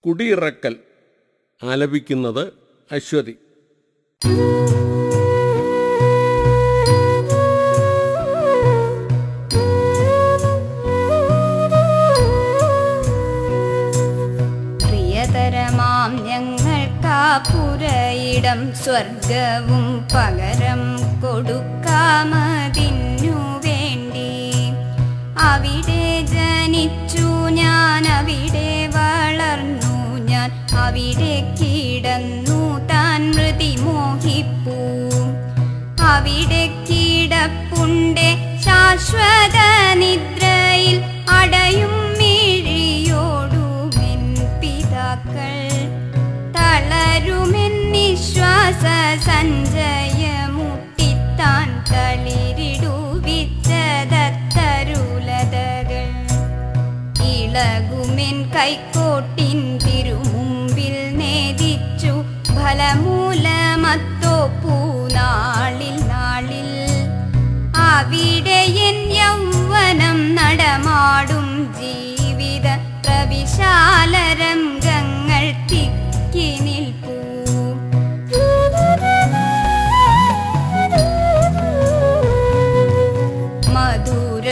കുടിയിറക്കൽ ആലപിക്കുന്നത് അശ്വതി പ്രിയതരമാം ഞങ്ങൾക്കാ പുരയിടം സ്വർഗവും പകരം കൊടുക്കാമതിന്നു വേണ്ടി അവിടെ ജനിച്ചു ഞാൻ അവിടെ വളർന്നു ഞാൻ അവിടെ കിടന്നു താൻ മൃതി മോഹിപ്പൂ അവിടെ കിടപ്പുണ്ടേ ശാശ്വത നിദ്രയിൽ അടയും മിഴിയോടുമെൻ പിതാക്കൾ തളരുമെൻ നിശ്വാസ സഞ്ചയമുട്ടിത്താൻ തളിരിടുവിച്ചതത്തരുലതകൾ ഇളകുമെൻ കൈക്കോട്ടിൻ തിരുമുമ്പിൽ നേദിച്ചു ഫലമൂലമത്തോ പൂനാളിൽ നാളിൽ അവിടെ എൻ യൗവനം നടമാടും ജീവിത പ്രവിശാല രംഗങ്ങൾ തിക്കി നിൽപ്പൂ മധുര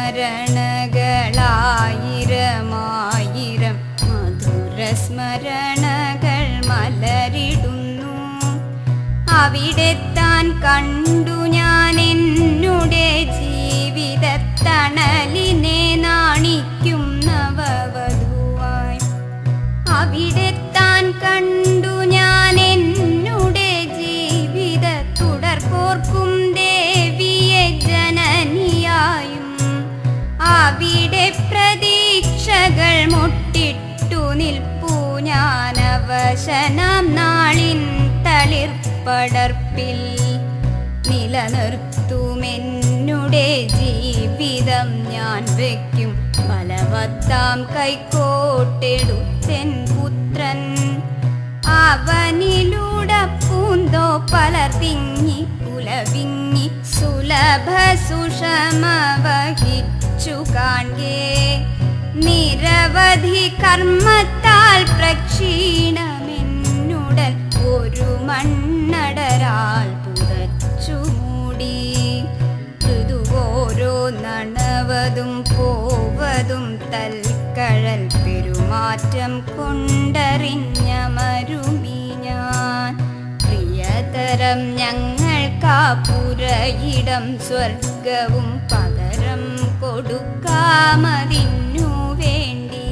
സ്മരണകളായിരമായിരം മധുര സ്മരണകൾ മലരിടുന്നു അവിടെ താൻ കണ്ടു ഞാൻ എന്നുടെ ജീവിത തണലിനെ നാണിക്കും നവവധുവായി അവിടെ താൻ കണ്ടു ഞാൻ എന്നുടെ ജീവിത തുടർക്കോർക്കും ദേവിയെ ജനനിയായും അവിടെ പ്രതീക്ഷകൾ മുട്ടിട്ടു നിൽപ്പു ഞാൻ അവശനാം നാളിൻ തളിർപ്പടർപ്പിൽ നിലനിർത്തുമെന്നുടെ ജീവിതം ഞാൻ വയ്ക്കും ബലവത്താം കൈക്കോട്ടെടുത്തെൻ പുത്രൻ അവനിലൂടെ പൂന്തോ പലർത്തിങ്ങി പുലവിങ്ങി സുലഭ സുഷമ വഹിച്ചു കാൺകേ നിരവധി കർമ്മത്താൽ പ്രക്ഷീണമെന്നുടൽ ഒരു മണ്ണടരാൽ പുതച്ചു മൂടി ഋതുവോരോ നണവതും പോവതും തൽക്കഴൽ പെരുമാറ്റം കൊണ്ടറിഞ്ഞ മരുമി ഞാൻ പ്രിയതരം ഞങ്ങൾക്കാ പുരയിടം സ്വർഗവും പകരം കൊടുക്കാമതിന്നു വേണ്ടി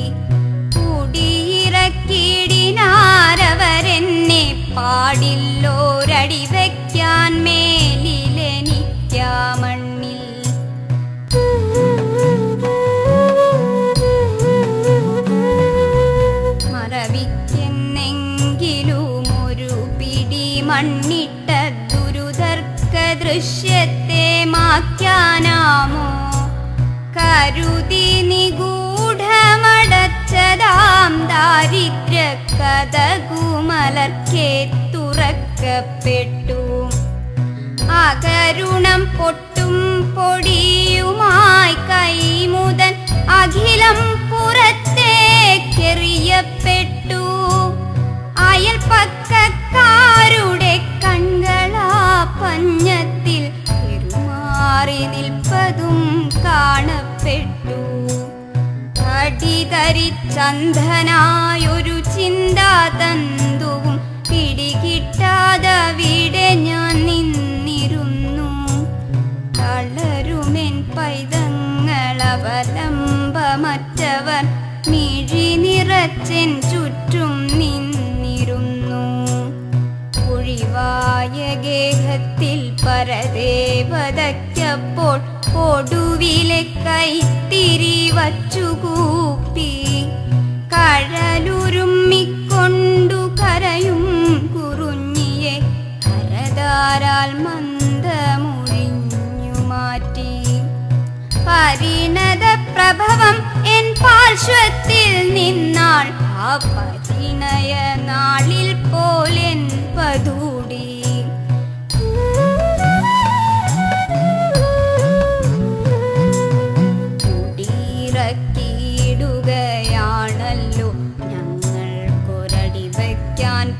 കുടിയിറക്കിടിനാരവരെന്നെ പാടില്ലോരടി വയ്ക്കാൻ മേലിലെനിക്കാ മണ്ണിൽ മറവിക്കെന്നെങ്കിലും ഒരു പിടി മണ്ണിട്ട ദുരുതർക്ക ദൃശ്യത്തെ മാക്കാനാമോ കരുതി നിഗൂഢമടച്ചതാം ദാരിദ്ര്യ കഥകുമലർക്കെ തുറക്കപ്പെട്ടു അകരുണം പൊട്ടും പൊടിയുമായി കൈമുതൻ അഖിലം പുറത്തേക്കെറിയപ്പെട്ടു അയൽപ്പക്കക്കാരുടെ കൺകളാ പഞ്ഞത്തിൽ പെരുമാറി നിൽപ്പതും കാണപ്പെട്ടു അടിതരിച്ചന്ധനായൊരു ചിന്താതന്തുവും പിടികിട്ടാതവിടെ ഞാൻ നിന്നിരുന്നു തളരുമെൻ പൈതങ്ങളവലംബമറ്റവർ മിഴി നിറച്ചെൻ ചുറ്റും നിന്നിരുന്നു ഒഴിവായ ഗേഹത്തിൽ പരദേവതയ്ക്കപ്പോൾ ഒടുവിലെ കൈത്തിരി വച്ചുകൂപ്പി കഴലുരുമ്മിക്കൊണ്ടു കരയും കുറുഞ്ഞിയെ കരതാരാൽ മന്ദമൊഴിഞ്ഞു മാറ്റി പരിണത പ്രഭവം എൻ പാർശ്വത്തിൽ നിന്നാൾ ആ പരിണയ നാളിൽ പോലെൻ പതൂടി കുടിയിറക്കിയിടുകയാണല്ലോ ഞങ്ങൾ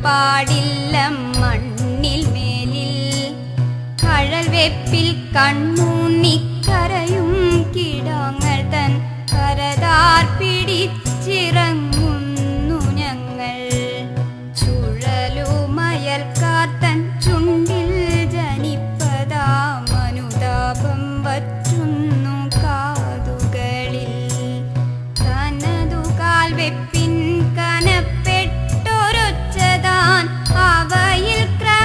പാടില്ല മണ്ണിൽ മേലിൽ കഴൽ വെപ്പിൽ കണ്ണൂന്നിക്കരയും കിടാങ്ങൾ തൻ കരതാർ പിടിച്ചിറങ്ങുന്നു ഞങ്ങൾ ചുഴലുമയൽക്കാർ തൻ ചുണ്ടിൽ ജനിപ്പതാ മനുതാപം വറ്റുന്നു കാതുകളിൽ തനതു കാൽ വെപ്പിൻ കനപ്പെട്ടൊരൊച്ചതാൻ അവയിൽ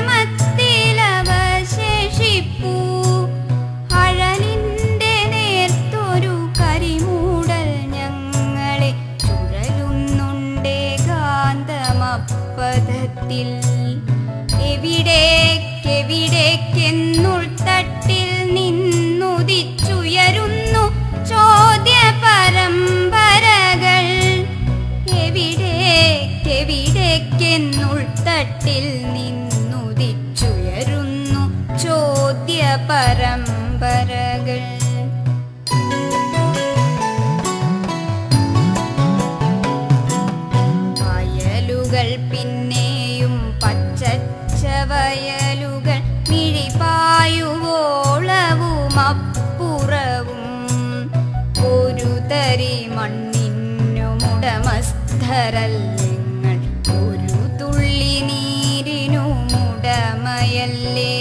ക്രമത്തിലവശേഷിപ്പൂ അഴലിന്റെ നേർത്തൊരു കരിമൂടൽ ഞങ്ങളെ ചുഴലുന്നുണ്ടേ കാന്തമപ്പദത്തിൽ എവിടേക്കെവിടേക്കെന്നുൾ തട്ടിൽ നിന്നുദിച്ചുയരുന്നു ചോദ്യ പരമ്പരകൾ എവിടേക്കെവിടേക്കെന്നുൾ തട്ടിൽ നിന്നുദിച്ചുയരുന്നു ചോദ്യ പരമ്പരകൾ വയലുകൾ പിന്നെയും പച്ചച്ച വയലുകൾ മിഴിപായുവോളവും അപ്പുറവും ഒരു തരി മണ്ണിനുമുടമസ്ഥരല്യങ്ങൾ ഒരു തുള്ളി നീരിനുമുടമയല്ലേ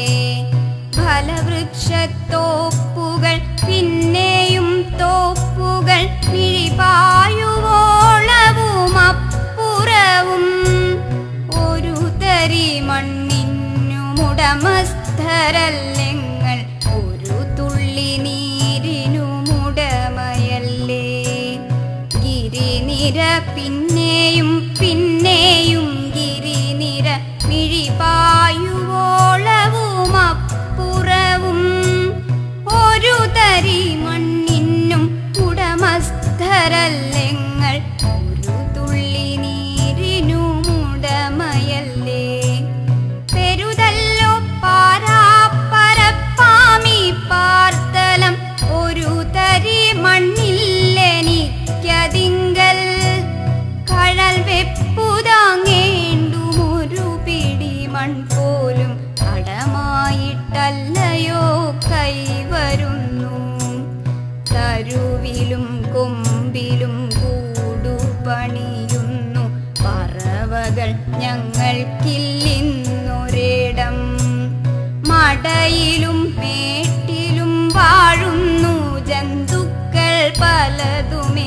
ഫലവൃക്ഷത്തോപ്പുകൾ പിന്നെയും തോപ്പുകൾ മിഴിപായുവോളവും അപ്പുറവും ഒരു തരി മണ്ണിനുമുടമസ്ഥരല്യങ്ങൾ ഒരു തുള്ളി നീരിനുമുടമയല്ലേ ഗിരിനിര പിന്നെയും പിന്നെയും ഗിരിനിര മിഴിപായുവോളവും അപ്പുറവും ഒരു തരി മണ്ണിനും ഉടമസ്ഥരല്യങ്ങൾ ഒരു തുള്ളി നീരിനുമുടമയല്ലേ പെരുതല്ലോ പാരാപ്പരപ്പാമി പാർത്തലം ഒരു തരി മണ്ണില്ലെനിക്കതിങ്കൽ കഴൽ വെപ്പുതാങ്ങേണ്ടുമൊരു പിടി മൺ പോലും കടമായിട്ടല്ലയോ കൈവരുന്നു തരുവിലും കൊമ്പിലും കൂടു പണിയുന്നു പറവകൾ ഞങ്ങൾക്കില്ലിന്നൊരിടം മടയിലും മേട്ടിലും വാഴുന്നു ജന്തുക്കൾ പലതുമേ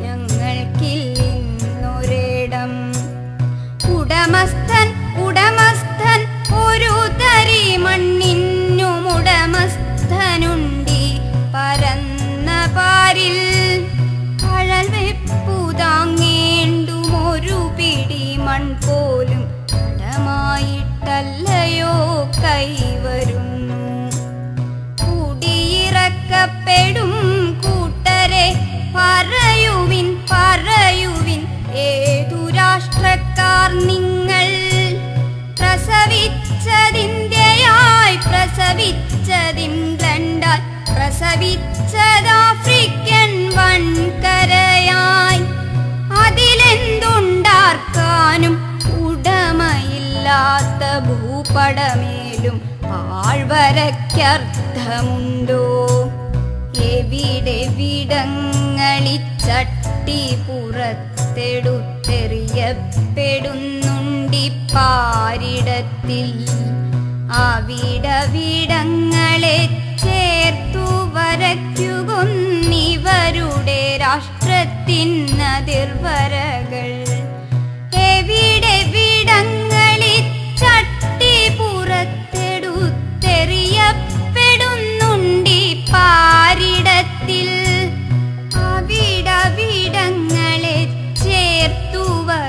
ഞങ്ങൾക്കില്ലിന്നൊരിടം ഉടമസ്ഥൻ ഉടമസ്ഥൻ ഒരു തരി മണ്ണിനും ഉടമസ്ഥനുണ്ടി പരന്ന പാരിൽ കഴൽ വെപ്പുതാങ്ങേണ്ടും ഒരു പിടി മൺ പോലും കടമായിട്ടല്ലയോ കൈവരുന്നു കുടിയിറക്കപ്പെടും കൂട്ടരെ പറയുവിൻ പറയുവിൻ ഏതു രാഷ്ട്രക്കാർ നിങ്ങൾ പ്രസവിച്ചതിന്ത്യയായി പ്രസവിച്ചതിംഗ്ലണ്ടാൽ പ്രസവിച്ചതാഫ്രിക്കൻ വൻകരയായി അതിലെന്തുണ്ടാർക്കാനും ഉടമയില്ലാത്ത ഭൂപടമേലും ആഴ്വരയ്ക്കർത്ഥമുണ്ടോ എവിടെ വിടങ്ങളി ചട്ടി പുറത്തെടുത്തെറിയപ്പെടുന്നുണ്ടി പാരിടത്തിൽ അവിടവിടങ്ങളെ ചേർത്തു വരയ്ക്കുകൊന്നിവരുടെ രാഷ്ട്രത്തിൻ അതിർവരകൾ എവിടെ വിടങ്ങളി ചട്ടി പുറത്തെടുത്തെറിയപ്പെടുന്നുണ്ടി പാരിടത്തിൽ അവിടവിടങ്ങളെ ചേർത്തു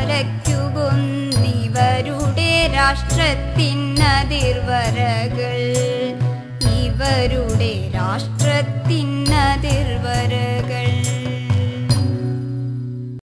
വരയ്ക്കുകൊന്നിവരുടെ രാഷ്ട്രത്തിൻ അതിർവരകൾ ഇവരുടെ രാഷ്ട്രത്തിൻ അതിർവരകൾ